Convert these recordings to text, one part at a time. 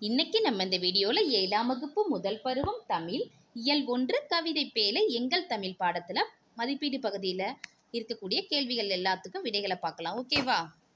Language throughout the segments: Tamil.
இன்னைக்கு நம்ம இந்த வீடியோவில் ஏழாம் வகுப்பு முதல் பருவம் தமிழ் இயல் ஒன்று கவிதை பேலை எங்கள் தமிழ் பாடத்தில் மதிப்பீடு பகுதியில் இருக்கக்கூடிய கேள்விகள் எல்லாத்துக்கும் விடைகளை பார்க்கலாம் ஓகேவா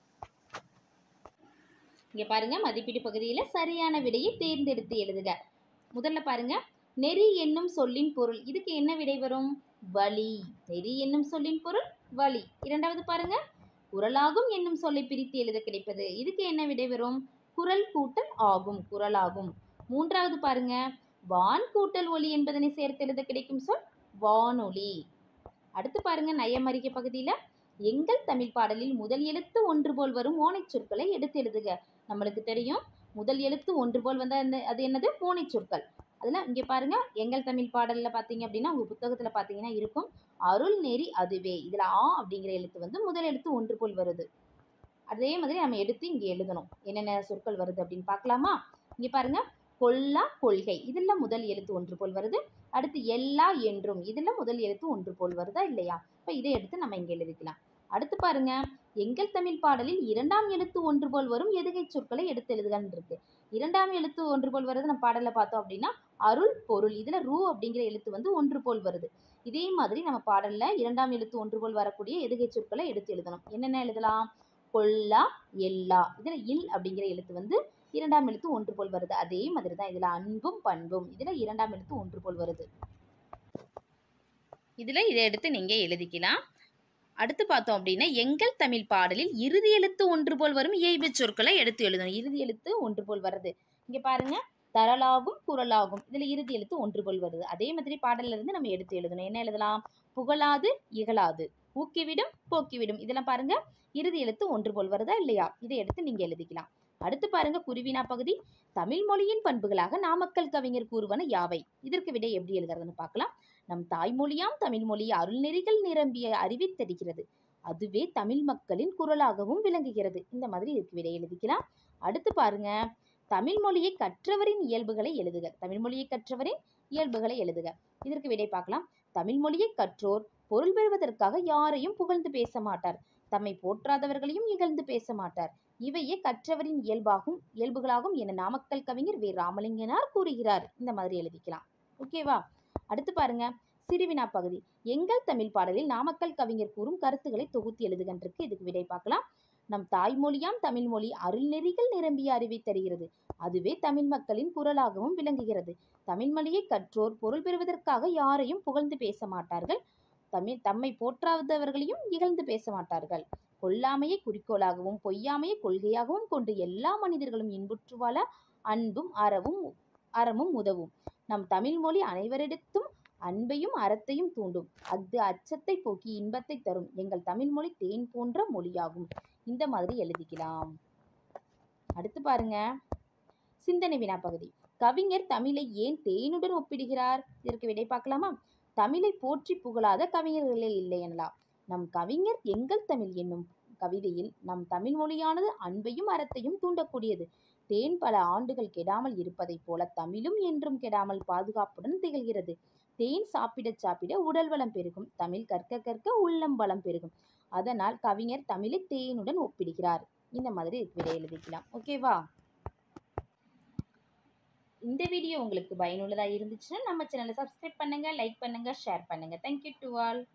இங்கே பாருங்க மதிப்பீடு பகுதியில் சரியான விடையை தேர்ந்தெடுத்து எழுதுக முதல்ல பாருங்க நெறி என்னும் சொல்லின் பொருள் இதுக்கு என்ன விடை வரும் வழி நெறி என்னும் சொல்லின் பொருள் வழி இரண்டாவது பாருங்க குரலாகும் என்னும் சொல்லை பிரித்து எழுத கிடைப்பது இதுக்கு என்ன விடை வரும் குரல் கூட்டல் ஆகும் குரலாகும் மூன்றாவது பாருங்க வான் கூட்டல் ஒலி என்பதனை சேர்த்து எழுத கிடைக்கும் சொல் வானொலி அடுத்து பாருங்க நயமறிக்கை பகுதியில் எங்கள் தமிழ் பாடலில் முதல் எழுத்து ஒன்று போல் வரும் ஓனைச் சொற்களை எடுத்து எழுதுக நம்மளுக்கு தெரியும் முதல் எழுத்து ஒன்று போல் வந்தால் அது என்னது ஓனைச் சொற்கள் அதில் இங்கே பாருங்க எங்கள் தமிழ் பாடலில் பார்த்தீங்க அப்படின்னா உங்கள் புத்தகத்தில் பார்த்தீங்கன்னா இருக்கும் அருள் நெறி அதுவே இதில் ஆ அப்படிங்கிற எழுத்து வந்து முதல் எழுத்து ஒன்று போல் வருது அதே மாதிரி நம்ம எடுத்து இங்கே எழுதணும் என்னென்ன சொற்கள் வருது அப்படின்னு பார்க்கலாமா இங்கே பாருங்க கொல்லா கொள்கை இதில் முதல் எழுத்து ஒன்று போல் வருது அடுத்து எல்லா என்றும் இதில் முதல் எழுத்து ஒன்று போல் வருதா இல்லையா இப்போ இதை எடுத்து நம்ம இங்கே எழுதிக்கலாம் அடுத்து பாருங்க எங்கள் தமிழ் பாடலில் இரண்டாம் எழுத்து ஒன்று போல் வரும் எதுகை சொற்களை எடுத்து எழுதுகன்னு இருக்கு இரண்டாம் எழுத்து ஒன்று போல் வருது நம்ம பாடலில் பார்த்தோம் அப்படின்னா அருள் பொருள் இதில் ரூ அப்படிங்கிற எழுத்து வந்து ஒன்று போல் வருது இதே மாதிரி நம்ம பாடலில் இரண்டாம் எழுத்து ஒன்று போல் வரக்கூடிய எதுகை சொற்களை எடுத்து எழுதணும் என்னென்ன எழுதலாம் கொல்லா எல்லா இதில் இல் அப்படிங்கிற எழுத்து வந்து இரண்டாம் எழுத்து ஒன்று போல் வருது அதே மாதிரி தான் இதில் அன்பும் பண்பும் இதில் இரண்டாம் எழுத்து ஒன்று போல் வருது இதில் இதை எடுத்து நீங்கள் எழுதிக்கலாம் அடுத்து பார்த்தோம் அப்படின்னா எங்கள் தமிழ் பாடலில் இறுதி எழுத்து ஒன்று போல் வரும் இயைபு சொற்களை எடுத்து எழுதணும் இறுதி எழுத்து ஒன்று போல் வருது இங்கே பாருங்க தரலாகும் குரலாகும் இதில் இறுதி எழுத்து ஒன்று போல் வருது அதே மாதிரி பாடல்ல இருந்து நம்ம எடுத்து எழுதணும் என்ன எழுதலாம் புகழாது இகழாது ஊக்கிவிடும் போக்கிவிடும் இதெல்லாம் பாருங்க இறுதி எழுத்து ஒன்று போல் வருதா இல்லையா இதை எடுத்து நீங்கள் எழுதிக்கலாம் அடுத்து பாருங்க குருவினா பகுதி தமிழ் மொழியின் பண்புகளாக நாமக்கல் கவிஞர் கூறுவன யாவை இதற்கு விடை எப்படி எழுதுறதுன்னு பார்க்கலாம் நம் தாய்மொழியாம் தமிழ் மொழி அருள்நெறிகள் நிரம்பிய அறிவித்தருகிறது அதுவே தமிழ் மக்களின் குரலாகவும் விளங்குகிறது இந்த மாதிரி இதுக்கு விடை எழுதிக்கலாம் அடுத்து பாருங்க தமிழ் மொழியை கற்றவரின் இயல்புகளை எழுதுக தமிழ் மொழியை கற்றவரின் இயல்புகளை எழுதுக இதற்கு விடை பார்க்கலாம் தமிழ் மொழியை கற்றோர் பொருள் பெறுவதற்காக யாரையும் புகழ்ந்து பேச மாட்டார் தம்மை போற்றாதவர்களையும் இகழ்ந்து பேச மாட்டார் இவையே கற்றவரின் இயல்பாகும் இயல்புகளாகும் என நாமக்கல் கவிஞர் வே ராமலிங்கனார் கூறுகிறார் இந்த மாதிரி எழுதிக்கலாம் ஓகேவா அடுத்து பாருங்க சிறுவினா பகுதி எங்கள் தமிழ் பாடலில் நாமக்கல் கவிஞர் கூறும் கருத்துக்களை தொகுத்து எழுதுகின்றிருக்கு இதுக்கு விடை பார்க்கலாம் நம் தாய்மொழியாம் தமிழ் மொழி அருள்நெறிகள் நிரம்பிய அறிவை தருகிறது அதுவே தமிழ் மக்களின் குரலாகவும் விளங்குகிறது தமிழ் மொழியை கற்றோர் பொருள் பெறுவதற்காக யாரையும் புகழ்ந்து பேச மாட்டார்கள் தமிழ் தம்மை போற்றாதவர்களையும் இகழ்ந்து பேச மாட்டார்கள் கொல்லாமையை குறிக்கோளாகவும் பொய்யாமையை கொள்கையாகவும் கொண்டு எல்லா மனிதர்களும் இன்புற்று வாழ அன்பும் அறவும் அறமும் உதவும் நம் தமிழ் மொழி அனைவரிடத்தும் அன்பையும் அறத்தையும் தூண்டும் அஃது அச்சத்தை போக்கி இன்பத்தை தரும் எங்கள் தமிழ் மொழி தேன் போன்ற மொழியாகும் இந்த மாதிரி எழுதிக்கலாம் அடுத்து பாருங்க சிந்தனை வினா பகுதி கவிஞர் தமிழை ஏன் தேனுடன் ஒப்பிடுகிறார் இதற்கு விடை பார்க்கலாமா தமிழை போற்றி புகழாத கவிஞர்களே இல்லை எனலாம் நம் கவிஞர் எங்கள் தமிழ் என்னும் கவிதையில் நம் தமிழ் மொழியானது அன்பையும் அறத்தையும் தூண்டக்கூடியது தேன் பல ஆண்டுகள் கெடாமல் இருப்பதைப் போல தமிழும் என்றும் கெடாமல் பாதுகாப்புடன் திகழ்கிறது தேன் சாப்பிட சாப்பிட உடல் வளம் பெருகும் தமிழ் கற்க கற்க உள்ளம் வளம் பெருகும் அதனால் கவிஞர் தமிழை தேனுடன் ஒப்பிடுகிறார் இந்த மாதிரி விடை எழுதிக்கலாம் ஓகேவா இந்த வீடியோ உங்களுக்கு பயனுள்ளதாக இருந்துச்சுன்னா நம்ம சேனலை சப்ஸ்கிரைப் பண்ணுங்கள் லைக் பண்ணுங்கள் ஷேர் பண்ணுங்கள் தேங்க்யூ டு ஆல்